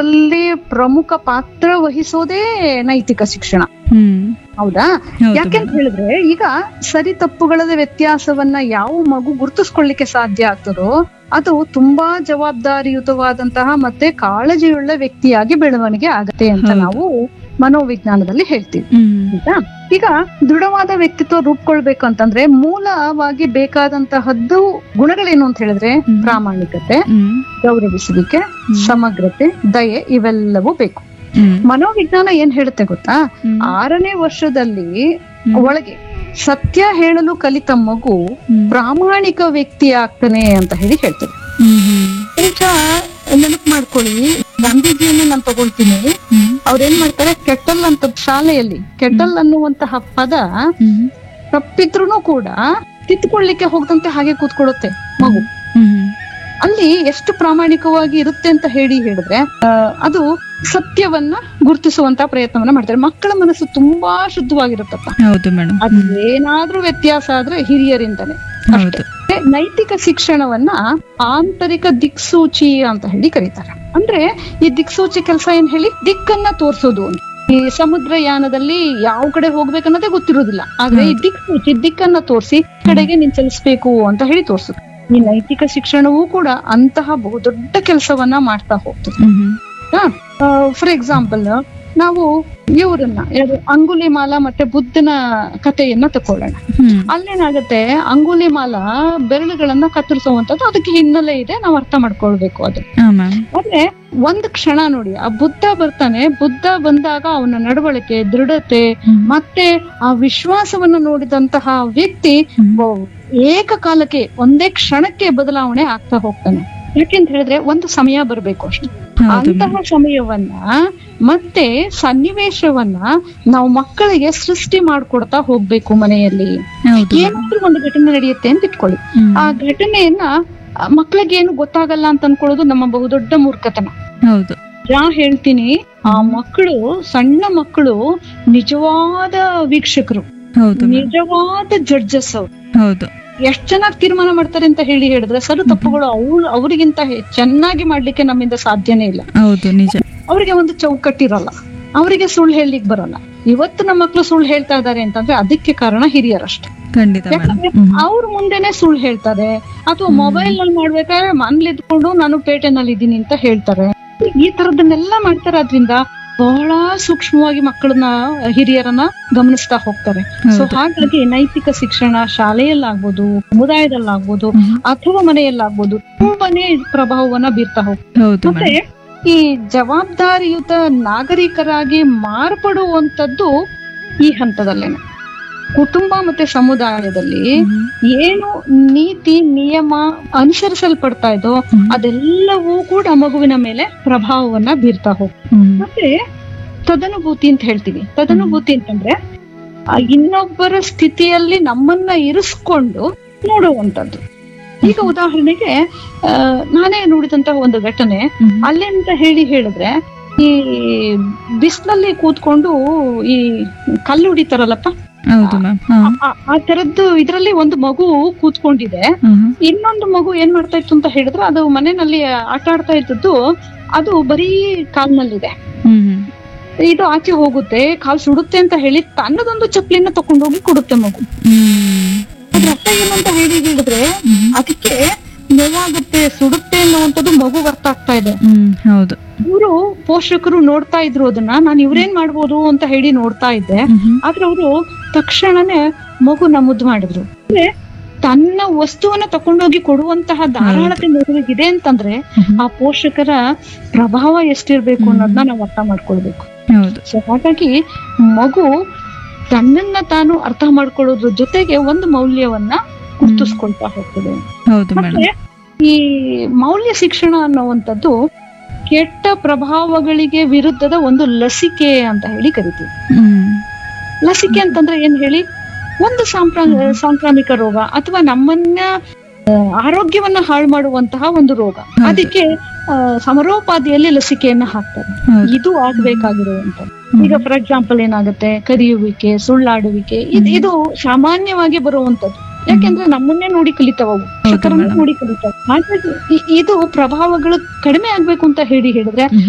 ಅಲ್ಲಿ ಪ್ರಮುಖ ಪಾತ್ರ ವಹಿಸೋದೇ ನೈತಿಕ ಶಿಕ್ಷಣ ಹ್ಮ್ ಹೌದಾ ಹೌದು ಯಾಕೆಂತ ಹೇಳಿದ್ರೆ ಈಗ ಸರಿ ತಪ್ಪುಗಳ ವ್ಯತ್ಯಾಸವನ್ನ ಯಾವ ಮಗು ಗುರುತಿಸ್ಕೊಳ್ಳಿಕ್ಕೆ ಸಾಧ್ಯ ಆಗ್ತದೋ ಅದು ತುಂಬಾ ಜವಾಬ್ದಾರಿಯುತವಾದಂತಹ ಮತ್ತೆ ಕಾಳಜಿಯುಳ್ಳ ವ್ಯಕ್ತಿಯಾಗಿ ಬೆಳವಣಿಗೆ ಆಗತ್ತೆ ಅಂತ ಹೌದು. ನಾವು ಮನೋವಿಜ್ಞಾನದಲ್ಲಿ ಹೇಳ್ತೀವಿ ಹ್ಮ್ ಆಯ್ತಾ ಈಗ ದೃಢವಾದ ವ್ಯಕ್ತಿತ್ವ ರೂಪುಕೊಳ್ಬೇಕು ಅಂತಂದ್ರೆ ಮೂಲವಾಗಿ ಬೇಕಾದಂತಹದ್ದು ಗುಣಗಳೇನು ಅಂತ ಹೇಳಿದ್ರೆ ಹ್ಮ್. ಪ್ರಾಮಾಣಿಕತೆ ಹ್ಮ್ ಗೌರವಿಸುವಿಕೆ ಹ್ಮ್. ಸಮಗ್ರತೆ ದಯೆ ಇವೆಲ್ಲವೂ ಬೇಕು ಹ್ಮ್ ಮನೋವಿಜ್ಞಾನ ಏನ್ ಹೇಳುತ್ತೆ ಗೊತ್ತಾ ಹ್ಮ್. ಆರನೇ ವರ್ಷದಲ್ಲಿ ಹ್ಮ್. ಒಳಗೆ ಸತ್ಯ ಹೇಳಲು ಕಲಿತ ಮಗು ಹ್ಮ್. ಪ್ರಾಮಾಣಿಕ ವ್ಯಕ್ತಿ ಆಗ್ತಾನೆ ಅಂತ ಹೇಳಿ ಹೇಳ್ತಾರೆ ಹ್ಮ್ ಹ್ಮ್ ಈಗ ನೆನಪು ಮಾಡ್ಕೊಳ್ಳಿ ಗಾಂಧೀಜಿಯನ್ನು ನಾನು ತಗೊಳ್ತೀನಿ ಹ್ಮ್. ಅವ್ರೇನ್ ಮಾಡ್ತಾರೆ ಕೆಟ್ಟಲ್ ಅಂತ ಶಾಲೆಯಲ್ಲಿ ಕೆಟ್ಟಲ್ ಅನ್ನುವಂತಹ ಪದ ಹ್ಮ್. ತಪ್ಪಿದ್ರೂ ಕೂಡ ತಿದ್ದುಕೊಳ್ಳಿಕ್ಕೆ ಹೋಗದಂತೆ ಹಾಗೆ ಕೂತ್ಕೊಳ್ಳುತ್ತೆ ಮಗು ಹ್ಮ್. ಅಲ್ಲಿ ಎಷ್ಟು ಪ್ರಾಮಾಣಿಕವಾಗಿ ಇರುತ್ತೆ ಅಂತ ಹೇಳಿ ಹೇಳಿದ್ರೆ ಆ, ಅದು ಸತ್ಯವನ್ನ ಗುರುತಿಸುವಂತ ಪ್ರಯತ್ನವನ್ನ ಮಾಡ್ತಾರೆ ಮಕ್ಕಳ ಮನಸ್ಸು ತುಂಬಾ ಶುದ್ಧವಾಗಿರುತ್ತಪ್ಪ ಹೌದು ಮೇಡಮ್ ಅದು ಏನಾದ್ರೂ ವ್ಯತ್ಯಾಸ ಆದ್ರೆ ಹಿರಿಯರಿಂದನೇ ಹೌದು ಅಷ್ಟೇ. ನೈತಿಕ ಶಿಕ್ಷಣವನ್ನ ಆಂತರಿಕ ದಿಕ್ಸೂಚಿ ಅಂತ ಹೇಳಿ ಕರೀತಾರೆ ಅಂದ್ರೆ ಈ ದಿಕ್ಸೂಚಿ ಕೆಲಸ ಏನ್ ಹೇಳಿ ದಿಕ್ಕನ್ನ ತೋರ್ಸೋದು ಅಂತ ಈ ಸಮುದ್ರ ಯಾನದಲ್ಲಿ ಯಾವ ಕಡೆ ಹೋಗ್ಬೇಕನ್ನೋದೇ ಗೊತ್ತಿರೋದಿಲ್ಲ ಆದ್ರೆ ಈ ದಿಕ್ಸೂಚಿ ದಿಕ್ಕನ್ನ ತೋರಿಸಿ ಕಡೆಗೆ ನೀನ್ ಚಲಿಸ್ಬೇಕು ಅಂತ ಹೇಳಿ ತೋರ್ಸುದು ಈ ನೈತಿಕ ಶಿಕ್ಷಣವೂ ಕೂಡ ಅಂತಹ ಬಹುದೊಡ್ಡ ಕೆಲಸವನ್ನ ಮಾಡ್ತಾ ಹೋಗ್ತದೆ ಹ್ಮ್ ಹ್ಮ್. ಫಾರ್ ಎಕ್ಸಾಂಪಲ್ ನಾವು ಇವರನ್ನ ಯಾರು ಅಂಗುಲಿಮಾಲ ಮತ್ತೆ ಬುದ್ಧನ ಕಥೆಯನ್ನ ತಕೊಳ್ಳೋಣ ಹ್ಮ್. ಅಲ್ಲೇನಾಗುತ್ತೆ ಅಂಗುಲಿಮಾಲ ಬೆರಳುಗಳನ್ನ ಕತ್ತರಿಸುವಂತದ್ದು ಅದಕ್ಕೆ ಹಿನ್ನೆಲೆ ಇದೆ ನಾವು ಅರ್ಥ ಮಾಡ್ಕೊಳ್ಬೇಕು ಅದು ಹಾ ಮ್ಯಾಮ್ ಆದ್ರೆ ಒಂದ್ ಕ್ಷಣ ನೋಡಿ ಆ ಬುದ್ಧ ಬರ್ತಾನೆ ಬುದ್ಧ ಬಂದಾಗ ಅವನ ನಡವಳಿಕೆ ದೃಢತೆ ಹ್ಮ್. ಮತ್ತೆ ಆ ವಿಶ್ವಾಸವನ್ನ ನೋಡಿದಂತಹ ವ್ಯಕ್ತಿ ಹ್ಮ್. ಒ- ಏಕಕಾಲಕ್ಕೆ ಒಂದೇ ಕ್ಷಣಕ್ಕೆ ಬದಲಾವಣೆ ಆಗ್ತಾ ಹೋಗ್ತಾನೆ ಯಾಕೆಂತ ಹೇಳಿದ್ರೆ ಒಂದು ಸಮಯ ಬರ್ಬೇಕು ಅಷ್ಟೇ ಹೌದು ಅಂತಹ ಮ್ಯಾಮ್ ಸಮಯವನ್ನ ಮತ್ತೆ ಸನ್ನಿವೇಶವನ್ನ ನಾವು ಮಕ್ಕಳಿಗೆ ಸೃಷ್ಟಿ ಮಾಡ್ಕೊಡ್ತಾ ಹೋಗ್ಬೇಕು ಮನೆಯಲ್ಲಿ ಹೌದು ಮ್ಯಾಮ್. ಏನಾದ್ರೂ ಒಂದು ಘಟನೆ ನಡೆಯುತ್ತೆ ಅಂತ ಇಟ್ಕೊಳ್ಳಿ ಹ್ಮ್. ಆ ಘಟನೆಯನ್ನ ಆ, ಮಕ್ಕಳಿಗೆ ಏನು ಗೊತ್ತಾಗಲ್ಲ ಅಂತ ಅನ್ಕೊಳ್ಳೋದು ನಮ್ಮ ಬಹುದೊಡ್ಡ ಮೂರ್ಖತನ ಹೌದು ಯಾ ಹೇಳ್ತೀನಿ ಆ ಮಕ್ಕಳು ಸಣ್ಣ ಮಕ್ಕಳು ನಿಜವಾದ ವೀಕ್ಷಕರು ಹೌದು ಮ್ಯಾಮ್. ನಿಜವಾದ ಜಡ್ಜಸ್ ಅವ್ರು ಹೌದು ಎಷ್ಟ್ ಚೆನ್ನಾಗಿ ತೀರ್ಮಾನ ಮಾಡ್ತಾರೆ ಅಂತ ಹೇಳಿ ಹೇಳಿದ್ರೆ ಸರಿ ತಪ್ಪುಗಳು ಅವ್ರು ಅವ್ರಿಗಿಂತ ಹೆ- ಚೆನ್ನಾಗಿ ಮಾಡ್ಲಿಕ್ಕೆ ನಮ್ಮಿಂದ ಸಾಧ್ಯನೇ ಇಲ್ಲ ಹೌದು ನಿಜ ಅವರಿಗೆ ಒಂದು ಚೌಕಟ್ಟಿರಲ್ಲ ಅವರಿಗೆ ಸುಳ್ಳು ಹೇಳಲಿಕ್ಕೆ ಬರಲ್ಲ ಇವತ್ತು ನಮ್ಮ ಮಕ್ಕಳು ಸುಳ್ಳು ಹೇಳ್ತಾ ಇದ್ದಾರೆ ಅಂತಂದ್ರೆ ಅದಕ್ಕೆ ಕಾರಣ ಹಿರಿಯರಷ್ಟೇ ಖಂಡಿತ ಯಾಕಂದ್ರೆ ಮೇಡಮ್ ಅವ್ರ ಮುಂದೆನೆ ಸುಳ್ಳು ಹೇಳ್ತಾರೆ ಅಥವಾ ಮೊಬೈಲ್ ನಲ್ಲಿ ಮಾಡ್ಬೇಕಾದ್ರೆ ಮನೇಲಿ ಇದ್ಕೊಂಡು ನಾನು ಪೇಟೆನಲ್ಲಿ ಇದ್ದೀನಿ ಅಂತ ಹೇಳ್ತಾರೆ ಈ ತರದನ್ನೆಲ್ಲ ಮಾಡ್ತಾರೆ ಅದ್ರಿಂದ ಬಹಳ ಸೂಕ್ಷ್ಮವಾಗಿ ಮಕ್ಕಳನ್ನ ಹಿರಿಯರನ್ನ ಗಮನಿಸ್ತಾ ಹೋಗ್ತಾರೆ ಸೊ ಹೌದು. ಹಾಗಾಗಿ ನೈತಿಕ ಶಿಕ್ಷಣ ಶಾಲೆಯಲ್ಲಾಗ್ಬೋದು ಸಮುದಾಯದಲ್ಲಾಗ್ಬೋದು ಹ್ಮ್. ಅಥವಾ ಮನೆಯಲ್ಲಾಗ್ಬೋದು ತುಂಬಾನೇ ಪ್ರಭಾವವನ್ನ ಬೀರ್ತಾ ಹೋಗ್ತಾರೆ ಹೌದು ಮತ್ತೆ ಮೇಡಮ್ ಈ ಜವಾಬ್ದಾರಿಯುತ ನಾಗರಿಕರಾಗಿ ಮಾರ್ಪಡುವಂತದ್ದು ಈ ಹಂತದಲ್ಲೇನೆ ಕುಟುಂಬ ಮತ್ತೆ ಸಮುದಾಯದಲ್ಲಿ ಹ್ಮ್. ಏನು ನೀತಿ ನಿಯಮ ಅನುಸರಿಸಲ್ಪಡ್ತಾ ಇದೋ ಹ್ಮ್. ಅದೆಲ್ಲವೂ ಕೂಡ ಮಗುವಿನ ಮೇಲೆ ಪ್ರಭಾವವನ್ನ ಬೀರ್ತಾ ಹೋಗ್ತದೆ ಹ್ಮ್. ಮತ್ತೆ ತದನುಭೂತಿ ಅಂತ ಹೇಳ್ತೀವಿ ತದನುಭೂತಿ ಅಂತಂದ್ರೆ ಆ ಇನ್ನೊಬ್ಬರ ಸ್ಥಿತಿಯಲ್ಲಿ ನಮ್ಮನ್ನ ಇರಿಸ್ಕೊಂಡು ನೋಡುವಂತದ್ದು ಈಗ ಉದಾಹರಣೆಗೆ ಆ, ನಾನೇ ನೋಡಿದಂತಹ ಒಂದು ಘಟನೆ ಹ್ಮ್. ಅಲ್ಲಿ ಅಂತ ಹೇಳಿ ಹೇಳಿದ್ರೆ ಈ ಬಿಸಿಲಲ್ಲಿ ಕೂತ್ಕೊಂಡು ಈ ಕಲ್ಲು ಹೊಡಿತಾರಲ್ಲಪ್ಪ ಹೌದು ಮ್ಯಾಮ್ ಹಾ ಆ- ಆ ತರದ್ದು ಇದ್ರಲ್ಲಿ ಒಂದು ಮಗು ಕೂತ್ಕೊಂಡಿದೆ ಹ್ಮ್. ಇನ್ನೊಂದು ಮಗು ಏನ್ ಮಾಡ್ತಾ ಇತ್ತು ಅಂತ ಹೇಳಿದ್ರೆ ಅದು ಮನೆಯಲ್ಲಿ ಆಟ ಆಡ್ತಾ ಇದ್ದದ್ದು ಅದು ಬರೀ ಕಾಲ್ನಲ್ಲಿದೆ ಹ್ಮ್. ಇದು ಆಚೆ ಹೋಗುತ್ತೆ ಕಾಲ್ ಸುಡುತ್ತೆ ಅಂತ ಹೇಳಿ ತನ್ನದೊಂದು ಚಪ್ಪಲಿನ ತಕೊಂಡೋಗಿ ಕೊಡುತ್ತೆ ಮಗು ಹ್ಮ್. ಅದ್ರ ಅರ್ಥ ಏನು ಅಂತ ಹೇಳಿ ಹೇಳಿದ್ರೆ ಹ್ಮ್. ಅದಕ್ಕೆ ನೋವಾಗುತ್ತೆ ಸುಡುತ್ತೆ ಅನ್ನುವಂಥದ್ದು ಮಗು ಅರ್ಥ ಆಗ್ತಾ ಇದೆ ಹ್ಮ್. ಹೌದು ಇವರು ಪೋಷಕರು ನೋಡ್ತಾ ಇದ್ರು ಅದನ್ನ ನಾನು ಇವ್ರೇನ್ ಮಾಡ್ಬೋದು ಅಂತ ಹೇಳಿ ನೋಡ್ತಾ ಇದ್ದೆ ಹ್ಮ್. ಆದ್ರೆ ಅವರು ತಕ್ಷಣನೇ ಮಗುನ ಮುದ್ದು ಮಾಡಿದ್ರು ಅಂದ್ರೆ ತನ್ನ ವಸ್ತುವನ್ನ ತಕೊಂಡೋಗಿ ಕೊಡುವಂತಹ ಧಾರಾಳತೆ ಮಗುವಿಗಿದೆ ಅಂತಂದ್ರೆ ಹ್ಮ್. ಆ ಪೋಷಕರ ಪ್ರಭಾವ ಎಷ್ಟಿರ್ಬೇಕು ಅನ್ನೋದನ್ನ ನಾವು ಅರ್ಥ ಮಾಡ್ಕೊಳ್ಬೇಕು ಹೌದು ಸೊ ಹಾಗಾಗಿ ಮಗು ತನ್ನನ್ನ ತಾನು ಅರ್ಥ ಮಾಡ್ಕೊಳ್ಳೋದ್ರ ಜೊತೆಗೆ ಒಂದು ಮೌಲ್ಯವನ್ನ ಗುರ್ತಿಸ್ಕೊಳ್ತಾ ಹೋಗ್ತದೆ ಹೌದು ಮೇಡಮ್ ಮತ್ತೆ ಈ ಮೌಲ್ಯ ಶಿಕ್ಷಣ ಅನ್ನುವಂಥದ್ದು ಕೆಟ್ಟ ಪ್ರಭಾವಗಳಿಗೆ ವಿರುದ್ಧದ ಒಂದು ಲಸಿಕೆ ಅಂತ ಹೇಳಿ ಕರಿತೀವಿ ಹ್ಮ್ ಲಸಿಕೆ ಅಂತಂದ್ರೆ ಏನ್ ಹೇಳಿ ಒಂದು ಸಾಂಪ್ರಾ ಸಾಂಕ್ರಾಮಿಕ ರೋಗ ಅಥವಾ ನಮ್ಮನ್ನ ಆ, ಆರೋಗ್ಯವನ್ನ ಹಾಳು ಮಾಡುವಂತಹ ಒಂದು ರೋಗ ಹೌದು. ಅದಕ್ಕೆ ಆ, ಸಮರೋಪಾದಿಯಲ್ಲಿ ಲಸಿಕೆಯನ್ನ ಹಾಕ್ತಾರೆ ಹೌದು ಇದು ಆಗ್ಬೇಕಾಗಿರುವಂತದ್ದು ಹ್ಮ್. ಈಗ ಫಾರ್ ಎಕ್ಸಾಂಪಲ್ ಏನಾಗುತ್ತೆ ಕರಿಯುವಿಕೆ ಸುಳ್ಳಾಡುವಿಕೆ ಇದು ಇದು ಸಾಮಾನ್ಯವಾಗಿ ಬರುವಂತದ್ದು ಯಾಕೆಂದ್ರೆ ನಮ್ಮನ್ನೇ ನೋಡಿ ಕಲಿತಾವ ಅವು ಶಿಕ್ಷಕರನ್ನ madam. ನೋಡಿ ಕಲಿತಾವ ಹಾಗಾಗಿ ಇ- ಇದು ಪ್ರಭಾವಗಳು ಕಡಿಮೆ ಆಗ್ಬೇಕು ಅಂತ ಹೇಳಿ ಹೇಳಿದ್ರೆ